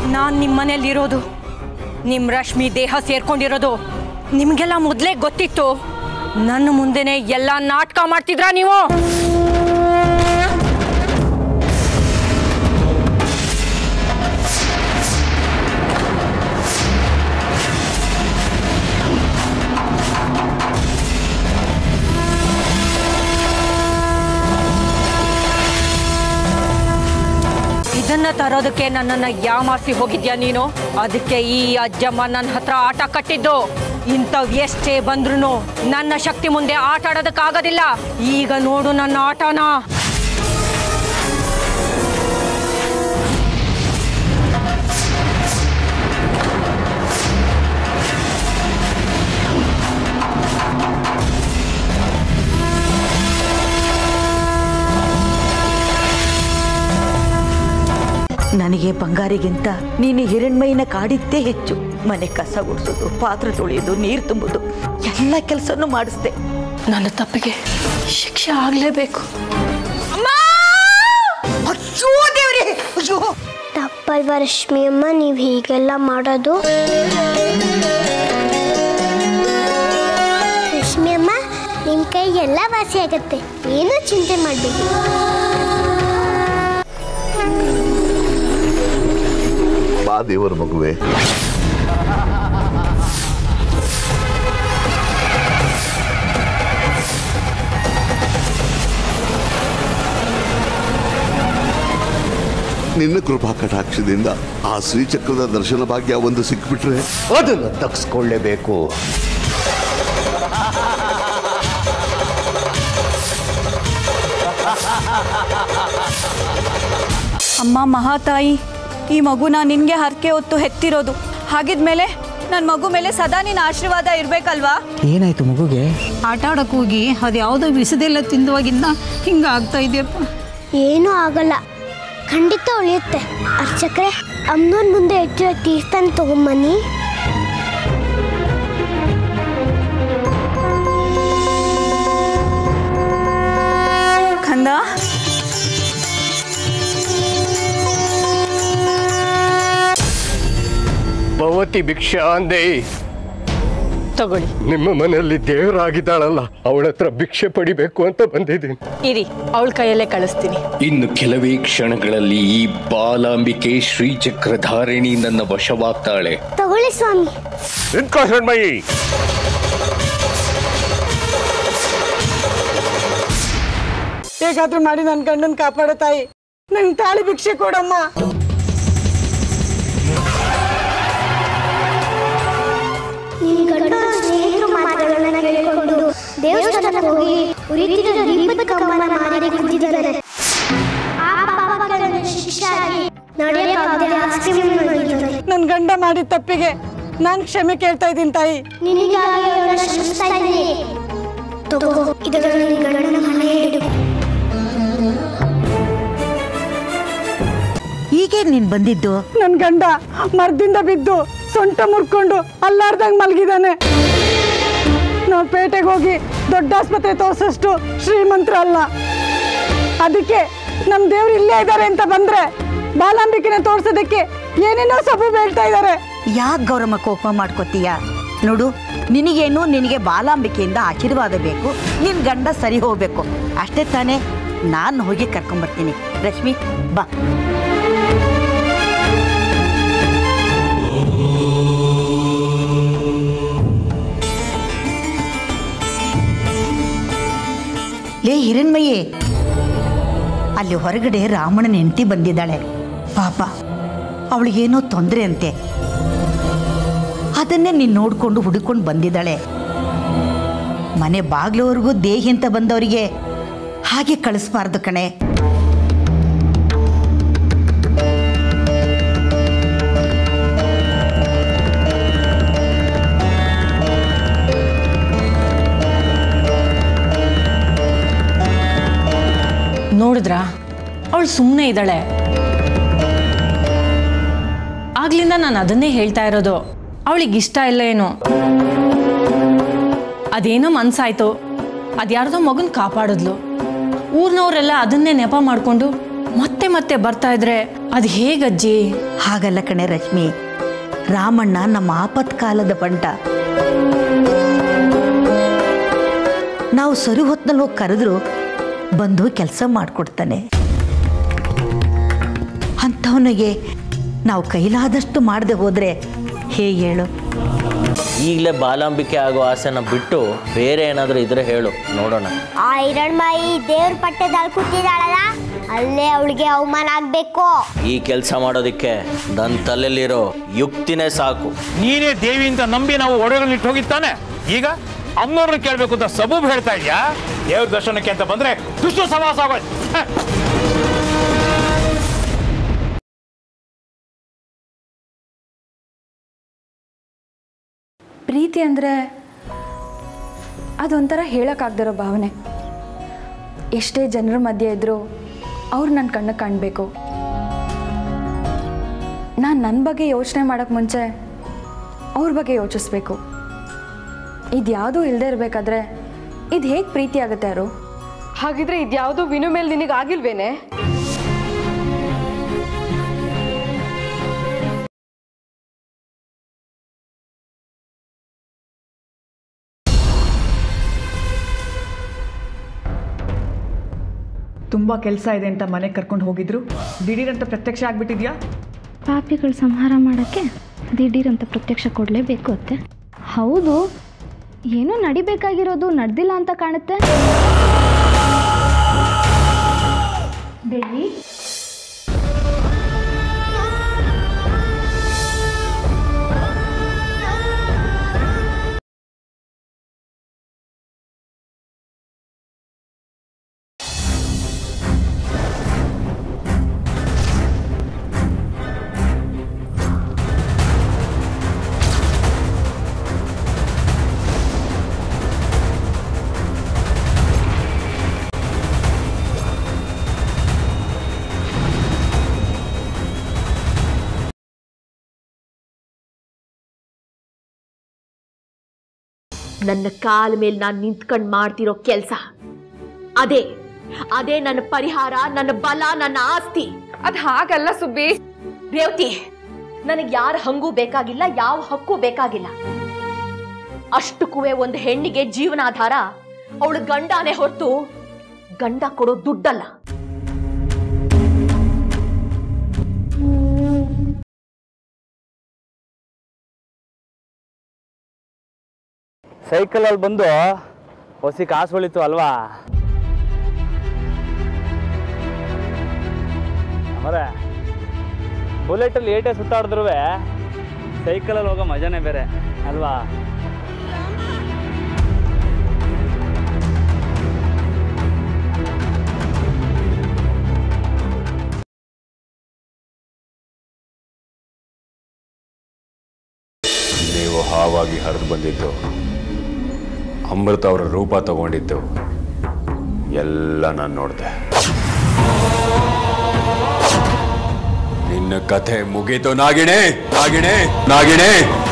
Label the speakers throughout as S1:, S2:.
S1: ನಾನು ನಿಮ್ಮ ಮನೇಲಿರೋದು ನಿಮ್ಮ ರಶ್ಮಿ ದೇಹ ಸೇರ್ಕೊಂಡಿರೋದು ನಿಮಗೆಲ್ಲ ಮೊದಲೇ ಗೊತ್ತಿತ್ತು ನನ್ನ ಮುಂದೆನೆ ಎಲ್ಲ ನಾಟಕ ಮಾಡ್ತಿದ್ರಾ ನೀವು ಇದನ್ನ ತರೋದಕ್ಕೆ ನನ್ನನ್ನ ಯಾಮಾರಿಸಿ ಹೋಗಿದ್ಯಾ ನೀನು ಅದಕ್ಕೆ ಈ ಅಜ್ಜಮ್ಮ ನನ್ನ ಹತ್ರ ಆಟ ಕಟ್ಟಿದ್ದು ಇಂಥವ್ ಎಷ್ಟೇ ಬಂದ್ರು ನನ್ನ ಶಕ್ತಿ ಮುಂದೆ ಆಟ ಆಡೋದಕ್ಕಾಗೋದಿಲ್ಲ ಈಗ ನೋಡು ನನ್ನ ಆಟನ
S2: ನನಗೆ ಬಂಗಾರಿಗಿಂತ ನೀನು ಹಿರಣ್ಮೈನ ಕಾಡಿದ್ದೇ ಹೆಚ್ಚು ಮನೆ ಕಸ ಗುಡಿಸೋದು ಪಾತ್ರೆ ತೊಳೆಯೋದು ನೀರು ತುಂಬೋದು ಎಲ್ಲ ಕೆಲಸನೂ ಮಾಡಿಸ್ದೆ
S1: ನನ್ನ ತಪ್ಪಿಗೆ ಶಿಕ್ಷೆ ಆಗ್ಲೇಬೇಕು
S2: ಅಯ್ಯೋ ದೇವ್ರಿ ಅಯ್ಯೋ
S3: ತಪ್ಪಲ್ವಾ ರಶ್ಮಿ ಅಮ್ಮ ನೀವು ಹೀಗೆಲ್ಲ ಮಾಡೋದು ರಶ್ಮಿ ಅಮ್ಮ ನಿಮ್ಮ ಕೈ ಎಲ್ಲ ವಾಸಿ ಆಗತ್ತೆ ಏನೂ ಚಿಂತೆ ಮಾಡಬೇಡಿ
S4: ಬಾ ದೇವರ ಮಗುವೆ ನಿನ್ನ ಕೃಪಾ ಕಟಾಕ್ಷದಿಂದ ಆ ಶ್ರೀಚಕ್ರದ ದರ್ಶನ ಭಾಗ್ಯ ಒಂದು ಸಿಕ್ಬಿಟ್ರೆ
S5: ಅದನ್ನು ತಗ್ಸ್ಕೊಳ್ಳೇಬೇಕು
S6: ಅಮ್ಮ ಮಹಾತಾಯಿ ಈ ಮಗುನ ನಿನಗೆ ಹರಕೆ ಹೊತ್ತು ಹೆತ್ತಿರೋದು ಹಾಗಿದ್ಮೇಲೆ ನನ್ನ ಮಗು ಮೇಲೆ ಸದಾ ನಿನ್ನ ಆಶೀರ್ವಾದ ಇರಬೇಕಲ್ವಾ
S7: ಏನಾಯ್ತು ಮಗುಗೆ
S8: ಆಟ ಆಡಕ್ಕೆ ಹೋಗಿ ಅದು ಯಾವುದೋ ವಿಸದೆಲ್ಲ ತಿಂದವಾಗಿಂದ ಹಿಂಗೆ ಆಗ್ತಾ ಇದೆಯಪ್ಪ
S3: ಏನೂ ಆಗಲ್ಲ ಖಂಡಿತ ಉಳಿಯುತ್ತೆ ಅರ್ಚಕ್ರೆ ಅಮ್ಮನವ್ರ ಮುಂದೆ ಇಟ್ಟಿರೋ ತೀರ್ಥನ ತಗೊಂಬನ್ನಿ
S6: ಕಂದ
S5: ಭವತಿ ಭಿಕ್ಷಾ ಅಂದೆ
S1: ತಗೊಳ್ಳಿ
S5: ನಿಮ್ಮ ಮನೆಯಲ್ಲಿ ದೇವರಾಗಿದ್ದಾಳಲ್ಲ ಅವಳ ಹತ್ರ ಭಿಕ್ಷೆ ಪಡಿಬೇಕು ಅಂತ ಬಂದಿದ್ದೀನಿ
S1: ಇರಿ ಅವಳ ಕೈಯಲ್ಲೇ ಕಳಿಸ್ತೀನಿ
S9: ಇನ್ನು ಕೆಲವೇ ಕ್ಷಣಗಳಲ್ಲಿ ಈ ಬಾಲಾಂಬಿಕೆ ಶ್ರೀಚಕ್ರಧಾರಿಣಿ ನನ್ನ ವಶವಾಗ್ತಾಳೆ
S3: ತಗೊಳ್ಳಿ ಸ್ವಾಮಿ
S5: ನಿಂತ್ಕೋ ಶಣ್ಮಯಿ
S10: ಹೇಗಾದ್ರೂ ಮಾಡಿ ನನ್ನ ಗಂಡನ ಕಾಪಾಡೋ ತಾಯಿ ನಂಗೆ ತಾಳಿ ಭಿಕ್ಷೆ ಕೊಡಮ್ಮ
S3: ನಿನ್ ಗಂಡ ಸ್ನೇಹಿತರು ಮಾತುಗಳನ್ನ ಕೇಳಿಕೊಂಡು ದೇವಸ್ಥಾನಕ್ಕೆ ಹೋಗಿ ಉರಿತಿರೋ ದೀಪದ ಕಂಬನ ಮಾರಿ ಕುಂತಿದ್ದಾರೆ ಆ ಪಾಪಗಳ ಶಿಕ್ಷೆಯಾಗಿ ನಡೆಯಕ್ಕಾಗದೆ ಆಸ್ಕ್ರೀಮ್ ಮಾಡಿದ್ದಾರೆ
S10: ನನ್ನ ಗಂಡ ಮಾಡಿದ ತಪ್ಪಿಗೆ ನಾನು ಕ್ಷಮೆ ಕೇಳ್ತಾ ಇದ್ದೀನಿ ತಾಯಿ
S3: ನಿನಗಾಗಿ ಅವಳ ಶ್ರಮಿಸ್ತಾ ಇದ್ದೀನಿ ತಗೋ ಇದರಲ್ಲಿ ನಿನ್ ಗಂಡನ ಹಣೆ ಇಡು
S2: ಹೀಗೆ ನೀನು ಬಂದಿದ್ದು
S10: ನನ್ನ ಗಂಡ ಮರದಿಂದ ಬಿದ್ದು ಸೊಂಟ ಮುರ್ಕೊಂಡು ಅಲ್ಲಾರ್ದಂಗ್ ಮಲಗಿದಾನೆ ನಾವು ಪೇಟೆಗೆ ಹೋಗಿ ದೊಡ್ಡ ಆಸ್ಪತ್ರೆ ತೋರ್ಸಷ್ಟು ಶ್ರೀಮಂತರ ಅಲ್ಲ ಅದಕ್ಕೆ ನಮ್ಮ ದೇವ್ರು ಇಲ್ಲೇ ಇದ್ದಾರೆ ಅಂತ ಬಂದ್ರೆ ಬಾಲಾಂಬಿಕೆನ ತೋರ್ಸೋದಕ್ಕೆ ಏನೇನೋ ಸಬು ಹೇಳ್ತಾ ಇದ್ದಾರೆ
S2: ಯಾಕೆ ಗೌರಮ್ಮ ಕೋಪ ಮಾಡ್ಕೋತೀಯ ನೋಡು ನಿನಗೇನು ನಿನಗೆ ಬಾಲಾಂಬಿಕೆಯಿಂದ ಆಶೀರ್ವಾದ ಬೇಕು ನಿನ್ನ ಗಂಡ ಸರಿ ಹೋಗ್ಬೇಕು ಅಷ್ಟೇ ತಾನೇ ನಾನು ಹೋಗಿ ಕರ್ಕೊಂಬರ್ತೀನಿ ರಶ್ಮಿ ಬಾ ಲೇ ಹಿರಣ್ಮಯಿ ಅಲ್ಲಿ ಹೊರಗಡೆ ರಾಮಣ್ಣನ ಹೆಂಡತಿ ಬಂದಿದ್ದಾಳೆ ಪಾಪ ಅವಳಿಗೇನೋ ತೊಂದರೆ ಅಂತೆ ಅದನ್ನೇ ನೀನು ನೋಡ್ಕೊಂಡು ಹುಡುಕೊಂಡು ಬಂದಿದ್ದಾಳೆ ಮನೆ ಬಾಗ್ಲವರೆಗೂ ದೇಹಿ ಅಂತ ಬಂದವರಿಗೆ ಹಾಗೆ ಕಳಿಸ್ಬಾರ್ದು ಕಣೆ
S1: ನೋಡಿದ್ರಾ ಅವಳು ಸುಮ್ಮನೆ ಇದ್ದಾಳೆ ಆಗ್ಲಿಂದ ನಾನು ಅದನ್ನೇ ಹೇಳ್ತಾ ಇರೋದು ಅವಳಿಗೆ ಇಷ್ಟ ಇಲ್ಲ ಏನು ಅದೇನೋ ಮನ್ಸಾಯ್ತು ಅದ್ಯಾರ್ದೋ ಮಗನ್ ಕಾಪಾಡಿದ್ಲು ಊರ್ನವರೆಲ್ಲ ಅದನ್ನೇ ನೆಪ ಮಾಡ್ಕೊಂಡು
S6: ಮತ್ತೆ ಮತ್ತೆ ಬರ್ತಾ ಇದ್ರೆ ಅದು ಹೇಗಜ್ಜಿ
S2: ಹಾಗಲ್ಲ ಕಣೆ ರಶ್ಮಿ ರಾಮಣ್ಣ ನಮ್ಮ ಆಪತ್ಕಾಲದ ಬಂಟ ನಾವು ಸರಿ ಹೊತ್ನಲ್ಲಿ ಹೋಗಿ ಕರೆದ್ರು ಬಂದು ಕೆಲಸ ಮಾಡಿಕೊಡ್ತಾನೆ ಅಂಥವನಿಗೆ ನಾವು ಕೈಲಾದಷ್ಟು ಮಾಡದೆ ಹೋದರೆ ಹೇಗೆ ಹೇಳು
S7: ಈಗಲೇ ಬಾಲಾಂಬಿಕೆ ಆಗೋ ಆಸೆನ ಬಿಟ್ಟು ಬೇರೆ ಏನಾದರೂ ಇದ್ರೆ ಹೇಳು ನೋಡೋಣ
S3: ಆ ಹಿರಣ್ಮಾಯಿ ದೇವ್ರ ಪಟ್ಟದಲ್ಲಿ ಕೂತಿದ್ದಾಳಲ್ಲ ಅಲ್ಲೇ ಅವಳಿಗೆ ಅವಮಾನ ಆಗ್ಬೇಕು
S7: ಈ ಕೆಲಸ ಮಾಡೋದಕ್ಕೆ ನನ್ನ ತಲೆಯಲ್ಲಿರೋ ಯುಕ್ತಿನೇ ಸಾಕು
S11: ನೀನೇ ದೇವಿ ಅಂತ ನಂಬಿ ನಾವು ಒಡೆಗಳಿಟ್ಟು ಹೋಗಿತ್ತಾನೆ ಈಗ ಅಮ್ಮನವ್ರನ್ನ ಕೇಳಬೇಕು ಅಂತ ಸಬೂಬ್ ಹೇಳ್ತಾ ಇದ್ಯಾ ದೇವ್ರ ದರ್ಶನಕ್ಕೆ ಅಂತ ಬಂದ್ರೆ ದುಷ್ಟ ಸಮಾಸ ಆಗೋಯ್ತು ಹ.
S6: ಪ್ರೀತಿ ಅಂದರೆ ಅದೊಂಥರ ಹೇಳೋಕ್ಕಾಗ್ದಿರೋ ಭಾವನೆ ಎಷ್ಟೇ ಜನರ ಮಧ್ಯೆ ಇದ್ದರೂ ಅವ್ರು ನನ್ನ ಕಣ್ಣು ಕಾಣಬೇಕು ನಾನು ನನ್ನ ಬಗ್ಗೆ ಯೋಚನೆ ಮಾಡೋಕ್ಕೆ ಮುಂಚೆ ಅವ್ರ ಬಗ್ಗೆ ಯೋಚಿಸ್ಬೇಕು ಇದು ಯಾವುದೂ ಇಲ್ಲದೆ ಇರಬೇಕಾದ್ರೆ ಇದು ಹೇಗೆ ಪ್ರೀತಿ ಆಗುತ್ತೆ ಯಾರು
S1: ಹಾಗಿದ್ರೆ ಇದ್ಯಾವುದೋ ವಿನು ಮೇಲೆ ನಿನಗೆ ಆಗಿಲ್ವೇನೆ
S12: ತುಂಬ ಕೆಲಸ ಇದೆ ಅಂತ ಮನೆಗೆ ಕರ್ಕೊಂಡು ಹೋಗಿದ್ರು ದಿಢೀರಂತ ಪ್ರತ್ಯಕ್ಷ ಆಗ್ಬಿಟ್ಟಿದ್ಯಾ
S13: ಪಾಪಿಗಳು ಸಂಹಾರ ಮಾಡೋಕ್ಕೆ ದಿಢೀರಂತ ಪ್ರತ್ಯಕ್ಷ ಕೊಡಲೇಬೇಕು ಅತ್ತೆ ಹೌದು ಏನೋ ನಡಿಬೇಕಾಗಿರೋದು ನಡೆದಿಲ್ಲ ಅಂತ ಕಾಣುತ್ತೆ ಬೆಳ್ಳಿ
S14: ನನ್ನ ಕಾಲ ಮೇಲೆ ನಾನು ನಿಂತ್ಕೊಂಡು ಮಾಡ್ತಿರೋ ಕೆಲಸ ಅದೇ ಅದೇ ನನ್ನ ಪರಿಹಾರ ನನ್ನ ಬಲ ನನ್ನ ಆಸ್ತಿ ಅದ್ ಹಾಗಲ್ಲ ಸುಬ್ಬಿ ರೇವತಿ ನನಗೆ ಯಾರ ಹಂಗೂ ಬೇಕಾಗಿಲ್ಲ ಯಾವ ಹಕ್ಕು ಬೇಕಾಗಿಲ್ಲ ಅಷ್ಟಕ್ಕೂ ಒಂದು ಹೆಣ್ಣಿಗೆ ಜೀವನಾಧಾರ ಅವಳು ಗಂಡನೇ ಹೊರತು ಗಂಡ ಕೊಡೋ ದುಡ್ಡಲ್ಲ
S15: ಸೈಕಲಲ್ಲಿ ಬಂದು ಹೊಸಿ ಕಾಸು ಉಳಿತು ಅಲ್ವಾ ಅವರೇ ಬುಲೆಟಲ್ಲಿ ಏಟೇ ಸುತ್ತಾಡಿದ್ರು ಸೈಕಲಲ್ಲಿ ಹೋಗೋ ಮಜಾನೇ ಬೇರೆ ಅಲ್ವಾ
S16: ನೀವು ಹಾವಾಗಿ ಹರಿದು ಬಂದಿದ್ದು ಅಮೃತ ಅವರ ರೂಪ ತಗೊಂಡಿದ್ದು ಎಲ್ಲ ನಾನು ನೋಡಿದೆ ನಿನ್ನ ಕಥೆ ಮುಗೀತು ನಾಗಿಣೆ ನಾಗಿಣೆ ನಾಗಿಣೆ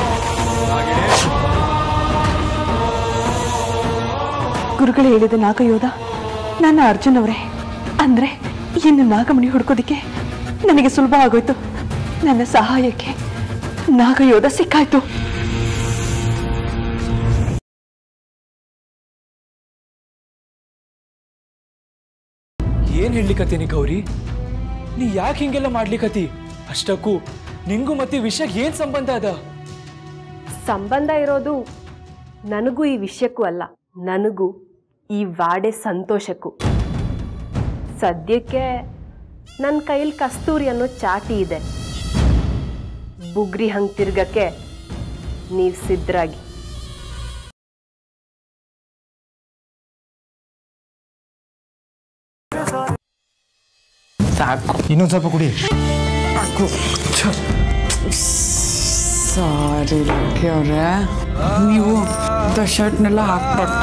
S10: ಗುರುಗಳು ಹೇಳಿದ ನಾಗಯೋಧ ನನ್ನ ಅರ್ಜುನ್ ಅವರೇ ಅಂದ್ರೆ ಇನ್ನು ನಾಗಮಣಿ ಹುಡ್ಕೋದಿಕ್ಕೆ ನನಗೆ ಸುಲಭ ಆಗೋಯ್ತು ನನ್ನ ಸಹಾಯಕ್ಕೆ ನಾಗಯೋಧ ಸಿಕ್ಕಾಯ್ತು
S17: ಏನ್ ಹೇಳ್ಲಿಕತ್ತೀನಿ ಗೌರಿ ನೀ ಯಾಕೆ ಹಿಂಗೆಲ್ಲ ಮಾಡ್ಲಿಕತಿ ಅಷ್ಟಕ್ಕೂ ನಿಂಗೂ ಮತ್ತೆ ವಿಷಯಕ್ಕೆ ಏನ್ ಸಂಬಂಧ ಅದ
S18: ಸಂಬಂಧ ಇರೋದು ನನಗೂ ಈ ವಿಷಯಕ್ಕೂ ಅಲ್ಲ ನನಗೂ ಈ ವಾಡೆ ಸಂತೋಷಕ್ಕೂ ಸದ್ಯಕ್ಕೆ ನನ್ನ ಕೈಲಿ ಕಸ್ತೂರಿ ಅನ್ನೋ ಚಾಟಿ ಇದೆ ಬುಗ್ರಿ ಹಂಗೆ ತಿರ್ಗಕ್ಕೆ ನೀವು ಸಿದ್ಧರಾಗಿ
S17: ಸಾಕು ಇನ್ನೊಂದು ಸ್ವಲ್ಪ ಕುಡಿ
S10: ಸಾರಿ ಲಕ್ಕಿ ಅವರೇ ನೀವು ಶರ್ಟ್ನೆಲ್ಲ ಹಾಕ್ಬಾರ್ದು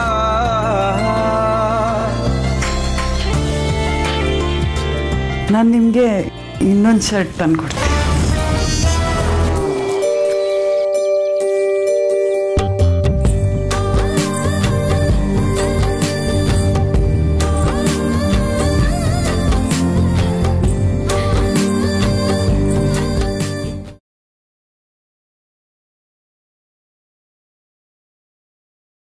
S10: ನಾನು ನಿಮಗೆ ಇನ್ನೊಂದು ಶರ್ಟ್ ತಂದ್ಕೊಡ್ತೀನಿ